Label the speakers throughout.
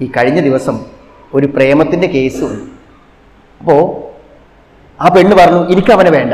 Speaker 1: ഈ കഴിഞ്ഞ ദിവസം ഒരു പ്രേമത്തിൻ്റെ കേസ് വന്നു അപ്പോൾ ആ പെണ്ണ് പറഞ്ഞു എനിക്ക് അവനെ വേണ്ട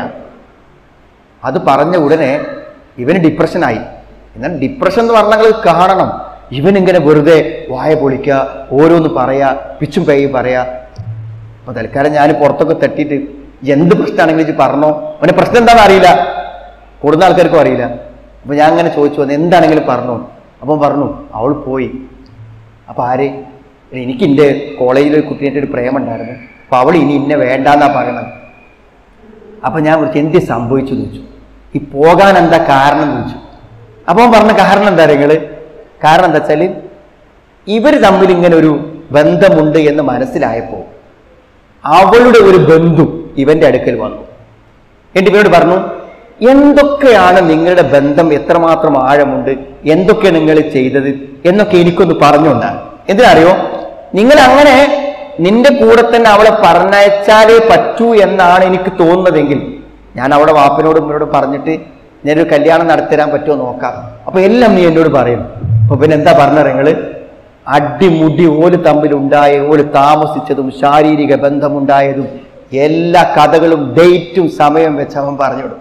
Speaker 1: അത് പറഞ്ഞ ഉടനെ ഇവന് ഡിപ്രഷനായി എന്നാൽ ഡിപ്രഷൻ എന്ന് പറഞ്ഞാൽ കാണണം ഇവനിങ്ങനെ വെറുതെ വായ പൊളിക്കുക ഓരോന്ന് പറയാ പിച്ചും പേയും പറയാ അപ്പൊ തൽക്കാലം ഞാൻ പുറത്തൊക്കെ തട്ടിയിട്ട് എന്ത് പ്രശ്നമാണെങ്കിലും ഇജ്ജ് പറഞ്ഞോ അവന്റെ പ്രശ്നം എന്താണെന്ന് അറിയില്ല കൂടുതൽ ആൾക്കാർക്കും അറിയില്ല അപ്പൊ ഞാൻ അങ്ങനെ ചോദിച്ചു വന്നു എന്താണെങ്കിലും പറഞ്ഞു അപ്പം പറഞ്ഞു അവൾ പോയി അപ്പൊ ആര് എനിക്ക് എൻ്റെ കോളേജിൽ ഒരു കുട്ടീനായിട്ട് ഒരു പ്രേമം ഉണ്ടായിരുന്നു അപ്പൊ അവൾ ഇനി ഇന്നെ വേണ്ടാന്നാ പറയണത് അപ്പൊ ഞാൻ വിളിച്ചു എന്ത് സംഭവിച്ചു എന്ന് ചോദിച്ചു ഈ പോകാൻ എന്താ കാരണം എന്ന് ചോദിച്ചു അപ്പൊ അവൻ പറഞ്ഞ കാരണം എന്താ നിങ്ങള് കാരണം എന്താ വെച്ചാല് ഇവര് തമ്മിൽ ഇങ്ങനെ ഒരു ബന്ധമുണ്ട് എന്ന് മനസ്സിലായപ്പോ അവളുടെ ഒരു ബന്ധു ഇവന്റെ അടുക്കൽ വന്നു എന്നിട്ട് ഇവരോട് പറഞ്ഞു എന്തൊക്കെയാണ് നിങ്ങളുടെ ബന്ധം എത്രമാത്രം ആഴമുണ്ട് എന്തൊക്കെ നിങ്ങൾ ചെയ്തത് എന്നൊക്കെ എനിക്കൊന്ന് പറഞ്ഞുകൊണ്ടാണ് എന്തിനറിയോ നിങ്ങൾ അങ്ങനെ നിന്റെ കൂടെ തന്നെ അവളെ പറഞ്ഞയച്ചാലേ പറ്റൂ എന്നാണ് എനിക്ക് തോന്നുന്നതെങ്കിൽ ഞാൻ അവിടെ വാപ്പനോടും ഇവരോട് പറഞ്ഞിട്ട് ഞാനൊരു കല്യാണം നടത്തിരാൻ പറ്റുമോ നോക്കാം അപ്പൊ എല്ലാം നീ എന്നോട് പറയും അപ്പൊ പിന്നെ എന്താ പറഞ്ഞ നിങ്ങള് അടിമുടി ഓല് തമ്മിലുണ്ടായ ഓല് താമസിച്ചതും ശാരീരിക ബന്ധമുണ്ടായതും എല്ലാ കഥകളും ഡേറ്റും സമയം വെച്ച് അവൻ പറഞ്ഞുവിടും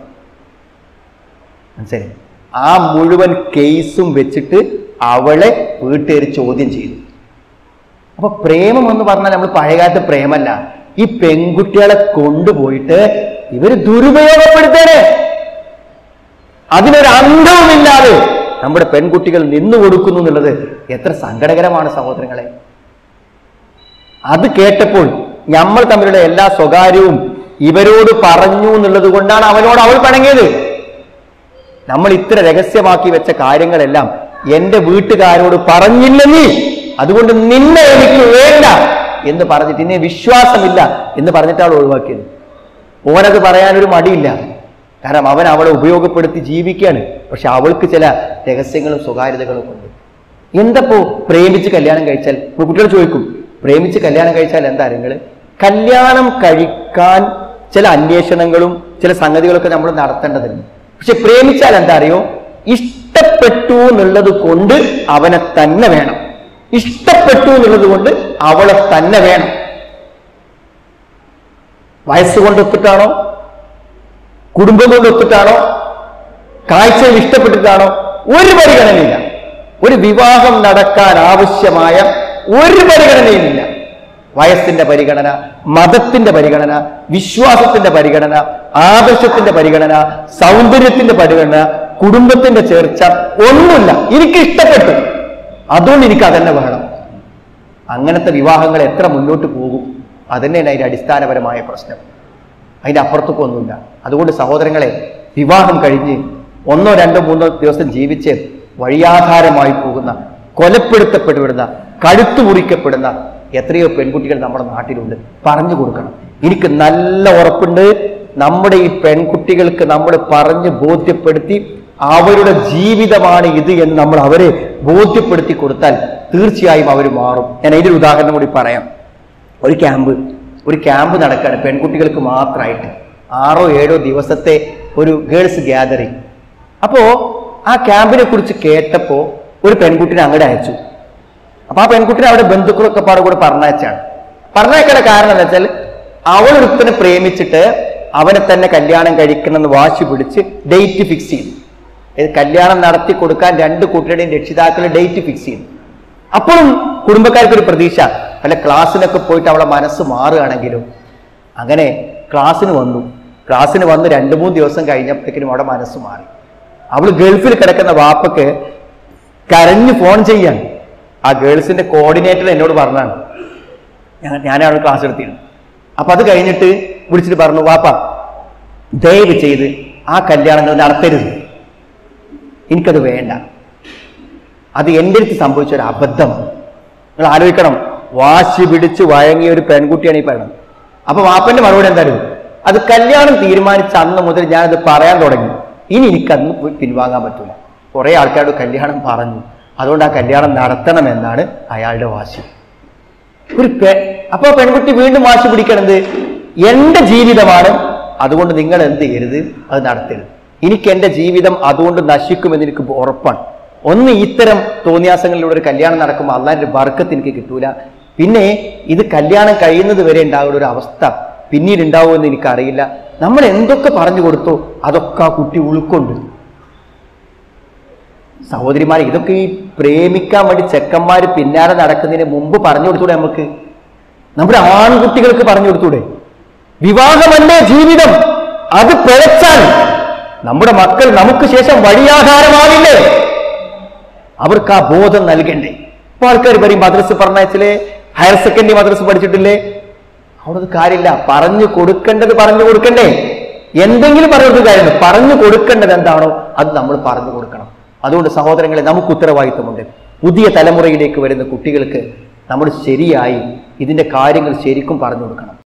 Speaker 1: മനസ്സിലായി ആ മുഴുവൻ കേസും വെച്ചിട്ട് അവളെ വീട്ടുകാർ ചോദ്യം ചെയ്തു അപ്പൊ പ്രേമം എന്ന് പറഞ്ഞാൽ നമ്മൾ പഴയകാലത്തെ പ്രേമല്ല ഈ പെൺകുട്ടികളെ കൊണ്ടുപോയിട്ട് ഇവര് ദുരുപയോഗപ്പെടുത്തേനെ അതിനൊരു അന്തവുമില്ലാതെ നമ്മുടെ പെൺകുട്ടികൾ നിന്നു കൊടുക്കുന്നു എന്നുള്ളത് എത്ര സങ്കടകരമാണ് സഹോദരങ്ങളെ അത് കേട്ടപ്പോൾ നമ്മൾ തമ്മിലുള്ള എല്ലാ സ്വകാര്യവും ഇവരോട് പറഞ്ഞു എന്നുള്ളത് കൊണ്ടാണ് അവനോട് അവൾ പണങ്ങിയത് നമ്മൾ ഇത്ര രഹസ്യമാക്കി വെച്ച കാര്യങ്ങളെല്ലാം എന്റെ വീട്ടുകാരോട് പറഞ്ഞില്ല നീ അതുകൊണ്ട് നിന്നെ എനിക്ക് വേണ്ട എന്ന് പറഞ്ഞിട്ട് ഇന്നെ വിശ്വാസമില്ല എന്ന് പറഞ്ഞിട്ടാണ് ഒഴിവാക്കിയത് ഓനത് പറയാനൊരു മടിയില്ല കാരണം അവൻ അവളെ ഉപയോഗപ്പെടുത്തി ജീവിക്കുകയാണ് പക്ഷെ അവൾക്ക് ചില രഹസ്യങ്ങളും സ്വകാര്യതകളും ഉണ്ട് എന്തപ്പോ പ്രേമിച്ച് കല്യാണം കഴിച്ചാൽ ഇപ്പൊ കുട്ടികൾ ചോദിക്കും പ്രേമിച്ച് കല്യാണം കഴിച്ചാൽ എന്താ നിങ്ങൾ കല്യാണം കഴിക്കാൻ ചില അന്വേഷണങ്ങളും ചില സംഗതികളൊക്കെ നമ്മൾ നടത്തേണ്ടതുണ്ട് പക്ഷെ പ്രേമിച്ചാൽ എന്താ അറിയോ ഇഷ്ടപ്പെട്ടു എന്നുള്ളത് കൊണ്ട് അവനെ തന്നെ വേണം ഇഷ്ടപ്പെട്ടു എന്നുള്ളത് കൊണ്ട് അവളെ തന്നെ വേണം വയസ്സുകൊണ്ട് ഒത്തിട്ടാണോ കുടുംബം കൊണ്ട് ഒത്തിട്ടാണോ കാഴ്ചയിൽ ഇഷ്ടപ്പെട്ടിട്ടാണോ ഒരു പരിഗണനയില്ല ഒരു വിവാഹം നടക്കാൻ ആവശ്യമായ ഒരു പരിഗണനയുമില്ല വയസ്സിന്റെ പരിഗണന മതത്തിന്റെ പരിഗണന വിശ്വാസത്തിന്റെ പരിഗണന ആദർശത്തിന്റെ പരിഗണന സൗന്ദര്യത്തിന്റെ പരിഗണന കുടുംബത്തിന്റെ ചേർച്ച ഒന്നുമില്ല എനിക്ക് ഇഷ്ടപ്പെട്ടു അതുകൊണ്ട് എനിക്ക് അതന്നെ വേണം അങ്ങനത്തെ വിവാഹങ്ങൾ എത്ര മുന്നോട്ട് പോകും അതന്നെയാണ് അതിന്റെ അടിസ്ഥാനപരമായ പ്രശ്നം അതിന്റെ അപ്പുറത്തൊക്കെ ഒന്നുമില്ല അതുകൊണ്ട് സഹോദരങ്ങളെ വിവാഹം കഴിഞ്ഞ് ഒന്നോ രണ്ടോ മൂന്നോ ദിവസം ജീവിച്ച് വഴിയാധാരമായി പോകുന്ന കൊലപ്പെടുത്തപ്പെടുന്ന കഴുത്തു മുറിക്കപ്പെടുന്ന എത്രയോ പെൺകുട്ടികൾ നമ്മുടെ നാട്ടിലുണ്ട് പറഞ്ഞു കൊടുക്കണം എനിക്ക് നല്ല ഉറപ്പുണ്ട് നമ്മുടെ ഈ പെൺകുട്ടികൾക്ക് നമ്മൾ പറഞ്ഞ് ബോധ്യപ്പെടുത്തി അവരുടെ ജീവിതമാണ് ഇത് എന്ന് നമ്മൾ അവരെ ബോധ്യപ്പെടുത്തി കൊടുത്താൽ തീർച്ചയായും അവർ മാറും ഞാൻ അതിൻ്റെ ഒരു ഉദാഹരണം കൂടി പറയാം ഒരു ക്യാമ്പ് ഒരു ക്യാമ്പ് നടക്കുകയാണ് പെൺകുട്ടികൾക്ക് മാത്രമായിട്ട് ആറോ ഏഴോ ദിവസത്തെ ഒരു ഗേൾസ് ഗ്യാതറിങ് അപ്പോ ആ ക്യാമ്പിനെ കുറിച്ച് കേട്ടപ്പോ ഒരു പെൺകുട്ടിനെ അങ്ങോട്ട് അയച്ചു അപ്പൊ ആ പെൺകുട്ടിനെ അവിടെ ബന്ധുക്കളൊക്കെ പാടെ കൂടെ പറഞ്ഞയച്ചാണ് പറഞ്ഞയക്കേണ്ട കാരണം എന്താ വെച്ചാൽ അവൾ ഒരുത്തനെ പ്രേമിച്ചിട്ട് അവനെ തന്നെ കല്യാണം കഴിക്കണമെന്ന് വാശി പിടിച്ച് ഡേറ്റ് ഫിക്സ് ചെയ്തു ഇത് കല്യാണം നടത്തി കൊടുക്കാൻ രണ്ട് കുട്ടികളുടെയും രക്ഷിതാക്കൾ ഡേറ്റ് ഫിക്സ് ചെയ്തു അപ്പോഴും കുടുംബക്കാർക്ക് ഒരു പ്രതീക്ഷ അല്ല ക്ലാസ്സിനൊക്കെ പോയിട്ട് അവളെ മനസ്സ് മാറുകയാണെങ്കിലും അങ്ങനെ ക്ലാസ്സിന് വന്നു ക്ലാസ്സിന് വന്ന് രണ്ട് മൂന്ന് ദിവസം കഴിഞ്ഞപ്പോഴേക്കും അവിടെ മനസ്സ് മാറി അവൾ ഗൾഫിൽ കിടക്കുന്ന വാപ്പക്ക് കരഞ്ഞു ഫോൺ ചെയ്യാൻ ആ ഗേൾസിന്റെ കോർഡിനേറ്റർ എന്നോട് പറഞ്ഞാണ് ഞാൻ ഞാനാണ് ക്ലാസ് എടുത്തിരുന്നത് അപ്പൊ അത് കഴിഞ്ഞിട്ട് വിളിച്ചിട്ട് പറഞ്ഞു വാപ്പ ദയവ് ചെയ്ത് ആ കല്യാണങ്ങൾ നടത്തരുത് എനിക്കത് വേണ്ട അത് എൻ്റെ അടുത്ത് സംഭവിച്ച ഒരു അബദ്ധമാണ് നിങ്ങൾ ആലോചിക്കണം വാശി പിടിച്ച് വഴങ്ങിയ ഒരു പെൺകുട്ടിയാണ് ഈ പറയുന്നത് അപ്പൊ വാപ്പന്റെ മറുപടി എന്തായാലും അത് കല്യാണം തീരുമാനിച്ച അന്ന് മുതൽ ഞാനത് പറയാൻ തുടങ്ങി ഇനി എനിക്കന്ന് പോയി പിൻവാങ്ങാൻ പറ്റില്ല കുറെ ആൾക്കാരോട് കല്യാണം പറഞ്ഞു അതുകൊണ്ട് ആ കല്യാണം നടത്തണമെന്നാണ് അയാളുടെ വാശി ഒരു പെ അപ്പൊ പെൺകുട്ടി വീണ്ടും വാശി പിടിക്കണത് എന്റെ ജീവിതമാണ് അതുകൊണ്ട് നിങ്ങൾ എന്ത് ചെയ്യരുത് അത് നടത്തരുത് എനിക്ക് എന്റെ ജീവിതം അതുകൊണ്ട് നശിക്കുമെന്ന് എനിക്ക് ഉറപ്പാണ് ഒന്ന് ഇത്തരം തോന്നിയാസങ്ങളിലൂടെ ഒരു കല്യാണം നടക്കുമ്പോൾ അള്ളാഹിന്റെ ബർക്കത്ത് എനിക്ക് കിട്ടൂല പിന്നെ ഇത് കല്യാണം കഴിയുന്നത് വരെ ഉണ്ടാവുന്ന ഒരു അവസ്ഥ പിന്നീട് ഉണ്ടാവുമെന്ന് എനിക്കറിയില്ല നമ്മൾ എന്തൊക്കെ പറഞ്ഞു കൊടുത്തോ അതൊക്കെ ആ കുട്ടി ഉൾക്കൊണ്ട് സഹോദരിമാരെ ഇതൊക്കെ ഈ പ്രേമിക്കാൻ വേണ്ടി ചെക്കന്മാർ പിന്നാലെ നടക്കുന്നതിന് മുമ്പ് പറഞ്ഞു കൊടുത്തൂടെ നമുക്ക് നമ്മുടെ ആൺകുട്ടികൾക്ക് പറഞ്ഞു കൊടുത്തൂടെ വിവാഹമല്ലേ ജീവിതം അത് പിഴച്ചാൽ നമ്മുടെ മക്കൾ നമുക്ക് ശേഷം വഴിയാധാരമാവില്ലേ അവർക്ക് ആ ബോധം നൽകണ്ടേ ഇപ്പൊ ആൾക്കാർ പറയും മദ്രസ് പറഞ്ഞാച്ചിലെ ഹയർ സെക്കൻഡറി മദ്രസ് പഠിച്ചിട്ടില്ലേ അവിടെ കാര്യമില്ല പറഞ്ഞു കൊടുക്കേണ്ടത് പറഞ്ഞു കൊടുക്കണ്ടേ എന്തെങ്കിലും പറഞ്ഞൊരു കാര്യമുണ്ട് പറഞ്ഞു കൊടുക്കേണ്ടത് എന്താണോ അത് നമ്മൾ പറഞ്ഞു കൊടുക്കണം അതുകൊണ്ട് സഹോദരങ്ങളെ നമുക്ക് ഉത്തരവാദിത്വമുണ്ട് പുതിയ തലമുറയിലേക്ക് വരുന്ന കുട്ടികൾക്ക് നമ്മൾ ശരിയായി ഇതിന്റെ കാര്യങ്ങൾ ശരിക്കും പറഞ്ഞു കൊടുക്കണം